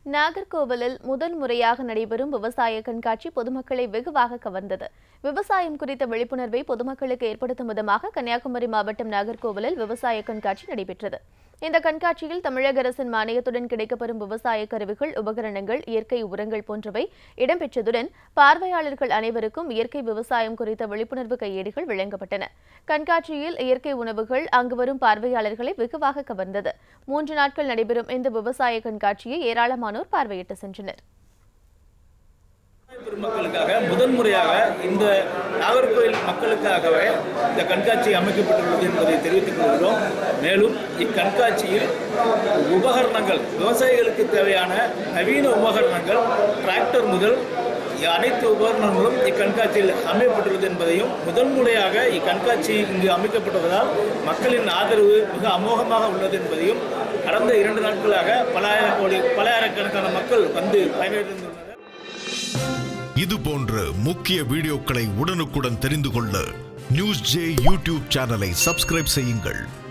நாகர்கோவிலில் முதல் முறையாக நடைபெறும் விவசாய கண்காட்சி பொதுமக்களை வெகுவாக கவர்ந்தது விவசாயம் குறித்த விழிப்புணர்வை பொதுமக்களுக்கு ஏற்படுத்தும் விதமாக கன்னியாகுமரி மாவட்டம் நாகர்கோவிலில் விவசாய கண்காட்சி நடைபெற்றது இந்த கண்காட்சியில் தமிழக அரசின் மானியத்துடன் கிடைக்கப்பெறும் விவசாய கருவிகள் உபகரணங்கள் இயற்கை உரங்கள் போன்றவை இடம்பெற்றதுடன் பார்வையாளர்கள் அனைவருக்கும் இயற்கை விவசாயம் குறித்த விழிப்புணர்வு கையேடுகள் வழங்கப்பட்டன கண்காட்சியில் இயற்கை உணவுகள் அங்கு வரும் பார்வையாளர்களை வெகுவாக கவர்ந்தது மூன்று நாட்கள் நடைபெறும் இந்த விவசாய கண்காட்சியை ஏராளமானோர் பார்வையிட்டு சென்றனர் பெருமக்களுக்காக முதன்முறையாக இந்த நாகர்கோவில் மக்களுக்காகவே இந்த கண்காட்சி அமைக்கப்பட்டுள்ளது என்பதை தெரிவித்துக் கொள்கிறோம் மேலும் இக்கண்காட்சியில் உபகரணங்கள் விவசாயிகளுக்கு தேவையான நவீன உபகரணங்கள் டிராக்டர் முதல் அனைத்து உபகரணங்களும் இக்கண்காட்சியில் அமைக்கப்பட்டுள்ளது என்பதையும் முதன்முறையாக இக்கண்காட்சி இங்கு அமைக்கப்பட்டுள்ளதால் மக்களின் ஆதரவு மிக அமோகமாக உள்ளது என்பதையும் கடந்த இரண்டு நாட்களாக பலாயிரம் கோடி பலாயிரக்கணக்கான மக்கள் வந்து பயனடைந்துள்ளனர் இது போன்ற முக்கிய வீடியோக்களை உடனுக்குடன் தெரிந்து கொள்ள நியூஸ் ஜே யூடியூப் சேனலை சப்ஸ்கிரைப் செய்யுங்கள்